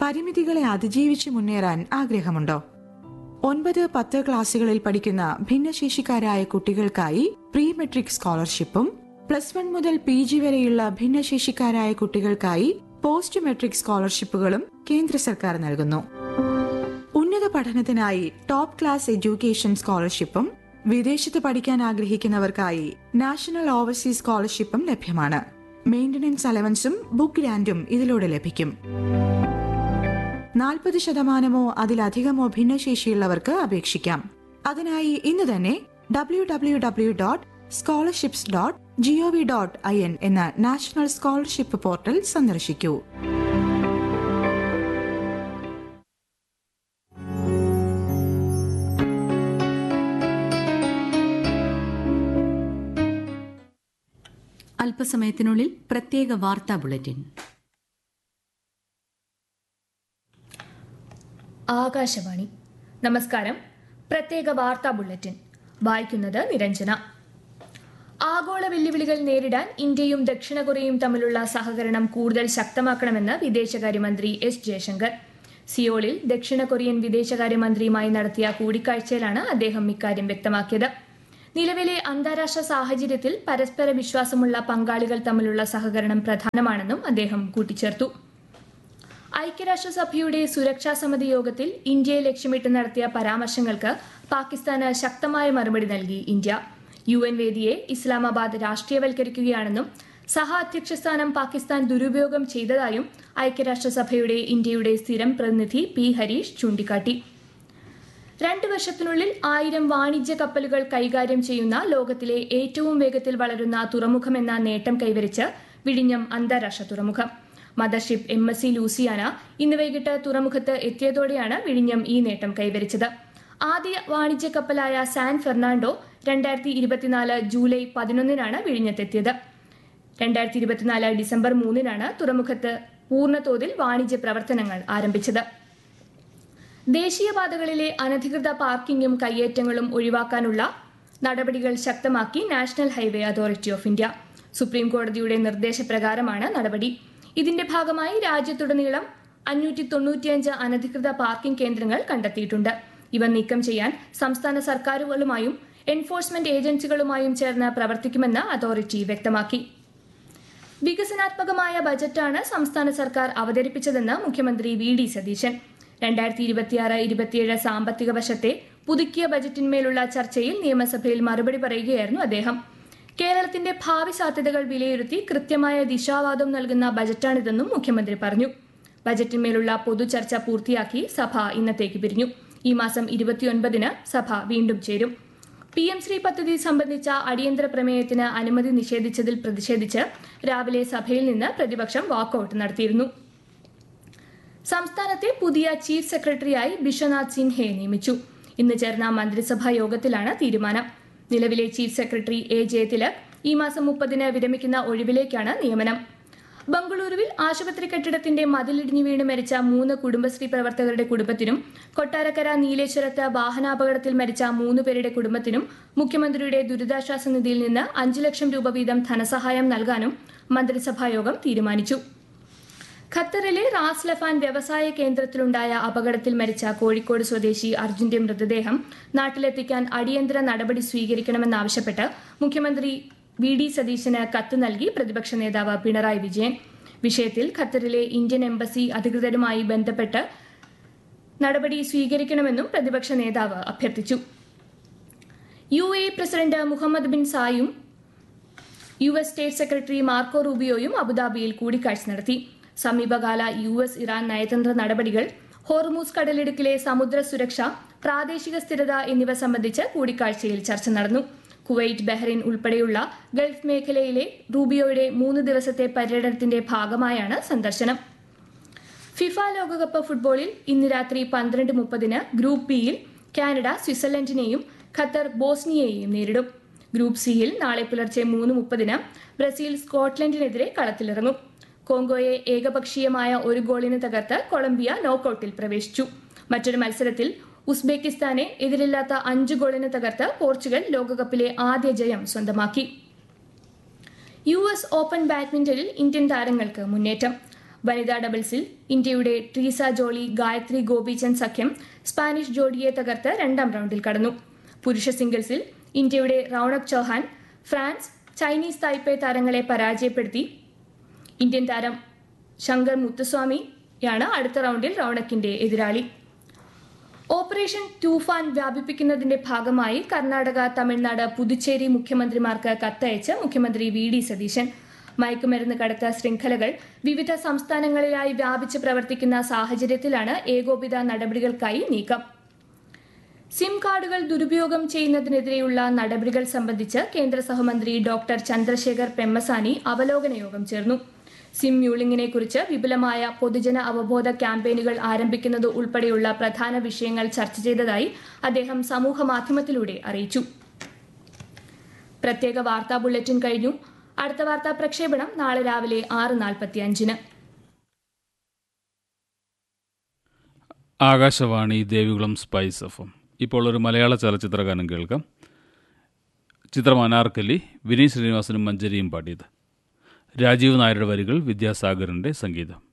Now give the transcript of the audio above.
പരിമിതികളെ അതിജീവിച്ച് മുന്നേറാൻ ആഗ്രഹമുണ്ടോ ഒൻപത് പത്ത് ക്ലാസുകളിൽ പഠിക്കുന്ന ഭിന്നശേഷിക്കാരായ കുട്ടികൾക്കായി പ്രീ മെട്രിക് സ്കോളർഷിപ്പും പ്ലസ് വൺ മുതൽ പി ജി വരെയുള്ള ഭിന്നശേഷിക്കാരായ കുട്ടികൾക്കായി പോസ്റ്റ് മെട്രിക് സ്കോളർഷിപ്പുകളും കേന്ദ്ര സർക്കാർ നൽകുന്നു ഉന്നത പഠനത്തിനായി ടോപ്പ് ക്ലാസ് എഡ്യൂക്കേഷൻ സ്കോളർഷിപ്പും വിദേശത്ത് പഠിക്കാൻ ആഗ്രഹിക്കുന്നവർക്കായി നാഷണൽ ഓവർസീസ് സ്കോളർഷിപ്പും ലഭ്യമാണ് മെയിന്റനൻസ് അലവൻസും ബുക്ക് ഗ്രാൻഡും ഇതിലൂടെ ലഭിക്കും നാൽപ്പത് ശതമാനമോ അതിലധികമോ ഭിന്നശേഷിയുള്ളവർക്ക് അപേക്ഷിക്കാം അതിനായി ഇന്ന് തന്നെ W W W dot scholarships dot gov dot I N എന്ന നാഷണൽ സ്കോളർഷിപ്പ് പോർട്ടൽ സന്ദർശിക്കൂ അല്പസമയത്തിനുള്ളിൽ പ്രത്യേക വാർത്താ ബുള്ളറ്റിൻ ആകാശവാണി നമസ്കാരം പ്രത്യേക വാർത്താ ബുള്ളറ്റിൻ വായിക്കുന്നത് നിരഞ്ജന ആഗോള വെല്ലുവിളികൾ നേരിടാൻ ഇന്ത്യയും ദക്ഷിണ കൊറിയയും തമ്മിലുള്ള സഹകരണം കൂടുതൽ ശക്തമാക്കണമെന്ന് വിദേശകാര്യമന്ത്രി എസ് ജയശങ്കർ സിയോളിൽ ദക്ഷിണ കൊറിയൻ വിദേശകാര്യമന്ത്രിയുമായി നടത്തിയ കൂടിക്കാഴ്ചയിലാണ് അദ്ദേഹം ഇക്കാര്യം വ്യക്തമാക്കിയത് നിലവിലെ അന്താരാഷ്ട്ര സാഹചര്യത്തിൽ പരസ്പര വിശ്വാസമുള്ള പങ്കാളികൾ തമ്മിലുള്ള സഹകരണം പ്രധാനമാണെന്നും അദ്ദേഹം കൂട്ടിച്ചേർത്തു ഐക്യരാഷ്ട്രസഭയുടെ സുരക്ഷാ സമിതി യോഗത്തിൽ ഇന്ത്യയെ ലക്ഷ്യമിട്ട് നടത്തിയ പരാമർശങ്ങൾക്ക് പാകിസ്ഥാന് ശക്തമായ മറുപടി നൽകി ഇന്ത്യ യു എൻ വേദിയെ ഇസ്ലാമാബാദ് രാഷ്ട്രീയവൽക്കരിക്കുകയാണെന്നും സഹ അധ്യക്ഷ സ്ഥാനം പാകിസ്ഥാൻ ദുരുപയോഗം ചെയ്തതായും ഐക്യരാഷ്ട്രസഭയുടെ ഇന്ത്യയുടെ സ്ഥിരം പ്രതിനിധി പി ഹരീഷ് ചൂണ്ടിക്കാട്ടി രണ്ട് വർഷത്തിനുള്ളിൽ ആയിരം വാണിജ്യ കപ്പലുകൾ കൈകാര്യം ചെയ്യുന്ന ലോകത്തിലെ ഏറ്റവും വേഗത്തിൽ വളരുന്ന തുറമുഖമെന്ന നേട്ടം കൈവരിച്ച് വിഴിഞ്ഞം അന്താരാഷ്ട്ര തുറമുഖം mothership M S C Luciana ഇന്ന് വൈകിട്ട് തുറമുഖത്ത് എത്തിയതോടെയാണ് വിഴിഞ്ഞം ഈ നേട്ടം കൈവരിച്ചത് ആദ്യ വാണിജ്യ കപ്പലായ സാൻ ഫെർണാണ്ടോ രണ്ടായിരത്തി ഇരുപത്തിനാല് ജൂലൈ പതിനൊന്നിനാണ് വിഴിഞ്ഞത്തെത്തിയത് രണ്ടായിരത്തി ഇരുപത്തിനാല് ഡിസംബർ മൂന്നിനാണ് തുറമുഖത്ത് പൂർണ്ണതോതിൽ വാണിജ്യ പ്രവർത്തനങ്ങൾ ആരംഭിച്ചത് ദേശീയപാതകളിലെ അനധികൃത പാർക്കിംഗും കയ്യേറ്റങ്ങളും ഒഴിവാക്കാനുള്ള നടപടികൾ ശക്തമാക്കി national highway authority of India supreme കോടതിയുടെ നിർദ്ദേശപ്രകാരമാണ് നടപടി ഇതിന്റെ ഭാഗമായി രാജ്യത്തുടനീളം അഞ്ഞൂറ്റി തൊണ്ണൂറ്റിയഞ്ച് അനധികൃത പാർക്കിംഗ് കേന്ദ്രങ്ങൾ കണ്ടെത്തിയിട്ടുണ്ട് ഇവ നീക്കം ചെയ്യാൻ സംസ്ഥാന സർക്കാരുകളുമായും എൻഫോഴ്സ്മെന്റ് ഏജൻസികളുമായും ചേർന്ന് പ്രവർത്തിക്കുമെന്ന് അതോറിറ്റി വ്യക്തമാക്കി വികസനാത്മകമായ ബജറ്റാണ് സംസ്ഥാന സർക്കാർ അവതരിപ്പിച്ചതെന്ന് മുഖ്യമന്ത്രി വി ഡി സതീശൻ രണ്ടായിരത്തി ഇരുപത്തിയാറ് ഇരുപത്തിയേഴ് സാമ്പത്തിക വർഷത്തെ പുതുക്കിയ ബജറ്റിന്മേലുള്ള ചർച്ചയിൽ നിയമസഭയിൽ മറുപടി പറയുകയായിരുന്നു അദ്ദേഹം കേരളത്തിന്റെ ഭാവി സാധ്യതകൾ വിലയിരുത്തി കൃത്യമായ ദിശാവാദം നൽകുന്ന ബജറ്റാണിതെന്നും മുഖ്യമന്ത്രി പറഞ്ഞു ബജറ്റിന്മേലുള്ള പൊതുചർച്ച പൂർത്തിയാക്കി സഭ ഇന്നത്തേക്ക് പിരിഞ്ഞു ഈ മാസം ഇരുപത്തിയൊൻപതിന് സഭ വീണ്ടും ചേരും പി എം ശ്രീ പദ്ധതി സംബന്ധിച്ച അടിയന്തര പ്രമേയത്തിന് അനുമതി നിഷേധിച്ചതിൽ പ്രതിഷേധിച്ച് രാവിലെ സഭയിൽ നിന്ന് പ്രതിപക്ഷം വാക്കൌട്ട് നടത്തിയിരുന്നു സംസ്ഥാനത്തെ പുതിയ ചീഫ് സെക്രട്ടറിയായി ബിശ്വനാഥ് സിൻഹയെ നിയമിച്ചു ഇന്ന് ചേർന്ന മന്ത്രിസഭാ യോഗത്തിലാണ് തീരുമാനം നിലവിലെ ചീഫ് സെക്രട്ടറി എ ജയതിലക് ഈ മാസം മുപ്പതിന് വിരമിക്കുന്ന ഒഴിവിലേക്കാണ് നിയമനം ബംഗളൂരുവിൽ ആശുപത്രി കെട്ടിടത്തിന്റെ മതിലിടിഞ്ഞു വീണ് മരിച്ച മൂന്ന് കുടുംബശ്രീ പ്രവർത്തകരുടെ കുടുംബത്തിനും കൊട്ടാരക്കര നീലേശ്വരത്ത് വാഹനാപകടത്തിൽ മരിച്ച മൂന്ന് പേരുടെ കുടുംബത്തിനും മുഖ്യമന്ത്രിയുടെ ദുരിതാശ്വാസ നിധിയിൽ നിന്ന് അഞ്ചു ലക്ഷം രൂപ വീതം ധനസഹായം നൽകാനും മന്ത്രിസഭായോഗം തീരുമാനിച്ചു ഖത്തറിലെ റാസ് ലഫാൻ വ്യവസായ കേന്ദ്രത്തിലുണ്ടായ അപകടത്തിൽ മരിച്ച കോഴിക്കോട് സ്വദേശി അർജുന്റെ മൃതദേഹം നാട്ടിലെത്തിക്കാൻ അടിയന്തര നടപടി സ്വീകരിക്കണമെന്നാവശ്യപ്പെട്ട് മുഖ്യമന്ത്രി വി ഡി സതീശന് കത്ത് നൽകി പ്രതിപക്ഷ നേതാവ് പിണറായി വിജയൻ വിഷയത്തിൽ ഖത്തറിലെ ഇന്ത്യൻ എംബസി അധികൃതരുമായി ബന്ധപ്പെട്ട് നടപടി സ്വീകരിക്കണമെന്നും പ്രതിപക്ഷ നേതാവ് അഭ്യർത്ഥിച്ചു U A president Mohammed bin സായും U S state secretary Marco റൂബിയോയും അബുദാബിയിൽ കൂടിക്കാഴ്ച നടത്തി സമീപകാല യു എസ് ഇറാൻ നയതന്ത്ര നടപടികൾ ഹോർമൂസ് കടലിടുക്കിലെ സമുദ്ര സുരക്ഷ പ്രാദേശിക സ്ഥിരത എന്നിവ സംബന്ധിച്ച് കൂടിക്കാഴ്ചയിൽ ചർച്ച നടന്നു കുവൈറ്റ് ബഹ്റൈൻ ഉൾപ്പെടെയുള്ള ഗൾഫ് മേഖലയിലെ റൂബിയോയുടെ മൂന്ന് ദിവസത്തെ പര്യടനത്തിന്റെ ഭാഗമായാണ് സന്ദർശനം ഫിഫ ലോകകപ്പ് ഫുട്ബോളിൽ ഇന്ന് രാത്രി പന്ത്രണ്ട് മുപ്പതിന് ഗ്രൂപ്പ് ബിയിൽ കാനഡ സ്വിറ്റ്സർലൻഡിനെയും ഖത്തർ ബോസ്നിയയെയും നേരിടും ഗ്രൂപ്പ് സിയിൽ നാളെ പുലർച്ചെ മൂന്ന് മുപ്പതിന് ബ്രസീൽ സ്കോട്ട്ലൻഡിനെതിരെ കളത്തിലിറങ്ങും കോങ്കോയെ ഏകപക്ഷീയമായ ഒരു ഗോളിന് തകർത്ത് കൊളംബിയ നോക്കൌട്ടിൽ പ്രവേശിച്ചു മറ്റൊരു മത്സരത്തിൽ ഉസ്ബെക്കിസ്ഥാനെ എതിരില്ലാത്ത അഞ്ച് ഗോളിന് തകർത്ത് പോർച്ചുഗൽ ലോകകപ്പിലെ ആദ്യ ജയം സ്വന്തമാക്കി യു എസ് ഓപ്പൺ ബാഡ്മിന്റണിൽ ഇന്ത്യൻ താരങ്ങൾക്ക് മുന്നേറ്റം വനിതാ ഡബിൾസിൽ ഇന്ത്യയുടെ ട്രീസ ജോളി ഗായത്രി ഗോപിചന്ദ് സഖ്യം സ്പാനിഷ് ജോഡിയെ തകർത്ത് രണ്ടാം റൗണ്ടിൽ കടന്നു പുരുഷ സിംഗിൾസിൽ ഇന്ത്യയുടെ Rounak Chauhan France Chinese Taipei താരങ്ങളെ പരാജയപ്പെടുത്തി ഇന്ത്യൻ താരം ശങ്കർ മുത്തുസ്വാമിയാണ് അടുത്ത റൗണ്ടിൽ റൌണക്കിന്റെ എതിരാളി ഓപ്പറേഷൻ തൂഫാൻ വ്യാപിപ്പിക്കുന്നതിന്റെ ഭാഗമായി കർണാടക തമിഴ്നാട് പുതുച്ചേരി മുഖ്യമന്ത്രിമാർക്ക് കത്തയച്ച് മുഖ്യമന്ത്രി വി ഡി സതീശൻ മയക്കുമരുന്ന് കടത്ത ശൃംഖലകൾ വിവിധ സംസ്ഥാനങ്ങളിലായി വ്യാപിച്ച് പ്രവർത്തിക്കുന്ന സാഹചര്യത്തിലാണ് ഏകോപിത നടപടികൾക്കായി നീക്കം സിം കാർഡുകൾ ദുരുപയോഗം ചെയ്യുന്നതിനെതിരെയുള്ള നടപടികൾ സംബന്ധിച്ച് കേന്ദ്ര സഹമന്ത്രി ഡോക്ടർ ചന്ദ്രശേഖർ പെമ്മസാനി അവലോകന യോഗം ചേർന്നു സിം മ്യൂളിങ്ങിനെ കുറിച്ച് വിപുലമായ പൊതുജന അവബോധ ക്യാമ്പയിനുകൾ ആരംഭിക്കുന്നത് ഉൾപ്പെടെയുള്ള പ്രധാന വിഷയങ്ങൾ ചർച്ച ചെയ്തതായി അദ്ദേഹം സമൂഹ മാധ്യമത്തിലൂടെ അറിയിച്ചു പ്രത്യേക വാർത്താ ബുള്ളറ്റിൻ കഴിഞ്ഞു അടുത്ത വാർത്താ പ്രക്ഷേപണം നാളെ രാവിലെ ആറ് നാൽപ്പത്തി അഞ്ചിന് Akashvani Devikulam spice F M ഇപ്പോൾ ഒരു മലയാള ചലച്ചിത്ര ഗാനം കേൾക്കാം ചിത്രം അനാർക്കലി വിനീത് ശ്രീനിവാസനും മഞ്ജരിയും പാടിയത് രാജീവ് നായരുടെ വരികൾ വിദ്യാസാഗറിൻ്റെ സംഗീതം